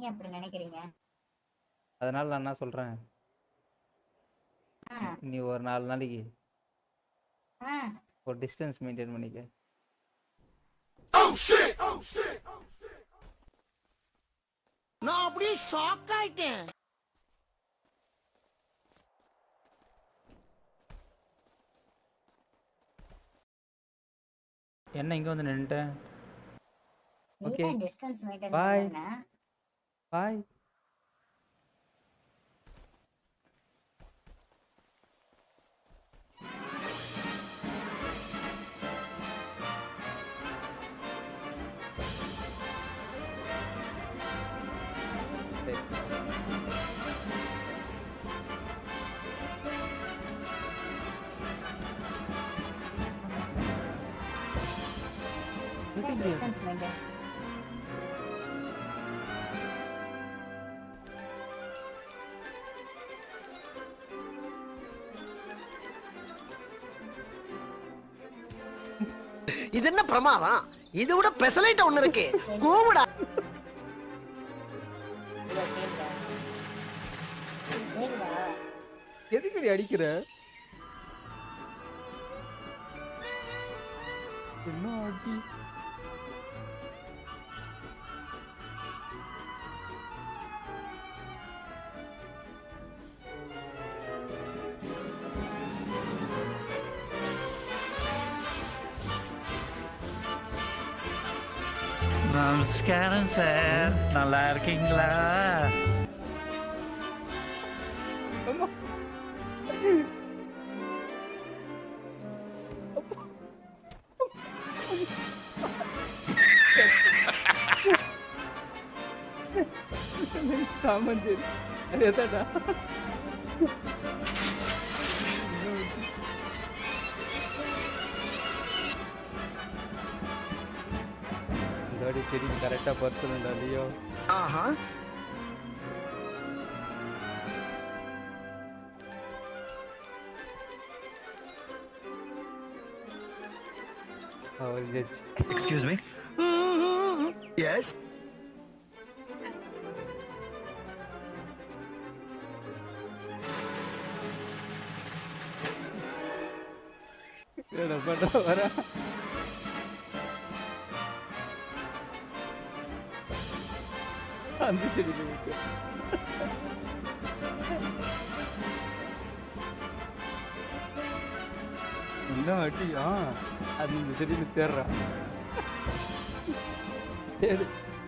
அப்படி நினைக்கிறீங்க அதனால நான் என்ன சொல்றேன் ஆ, நீ ஒரு நாலு நாளைக்கு ஆ, ஒரு டிஸ்டன்ஸ் மெயின்டைன் பண்ணிக்க நான் அப்படியே ஷாக் ஆயிட்டேன் என்ன இங்க வந்து நின்னுட்டேன் நீ Okay. தான் distance maintain Bye. பண்ண. பாய் நீ தான் distance maintain. இது என்ன பிரமாதம் இது விட பெசலைட்ட ஒண்ணு இருக்கு கூவுடா இதோ கேக்குதா? கேக்குதா? எதுக்கு நீ அடிக்கிற என்ன அடி நமஸ்காரம் சார் நல்லா இருக்கீங்களா சாமந்தி அதேதாடா இந்த வாட்டி சரி கரெக்டா பர்சனல்டா லியோ ஆஹா அவர் ஜட்ஜ் எக்ஸ்கியூஸ் மீ எஸ் என்ன பண்ற வர அந்த செடியில விட்டு இன்னும் அடியா அது இந்த செடியில தேடுறான் தேடு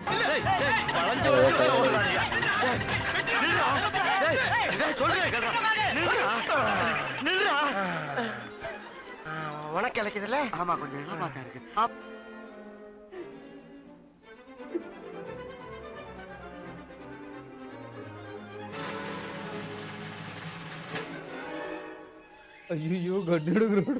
உனக்கு இழைக்குதுல்ல ஆமா கொஞ்சம் இடமா தான் இருக்கு ஐயோ கண்டுடுகிறோம்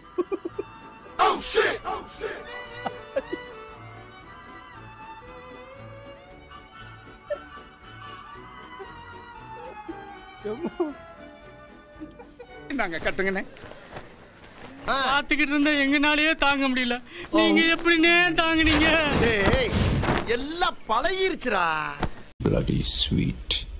நாங்க கட்டுங்கண்ணே பார்த்துக்கிட்டு இருந்தா எங்கனாலயே தாங்க முடியல நீங்க எப்படின்னே தாங்குனீங்க டேய் எல்லாம் பழகிருச்சுடா bloody sweet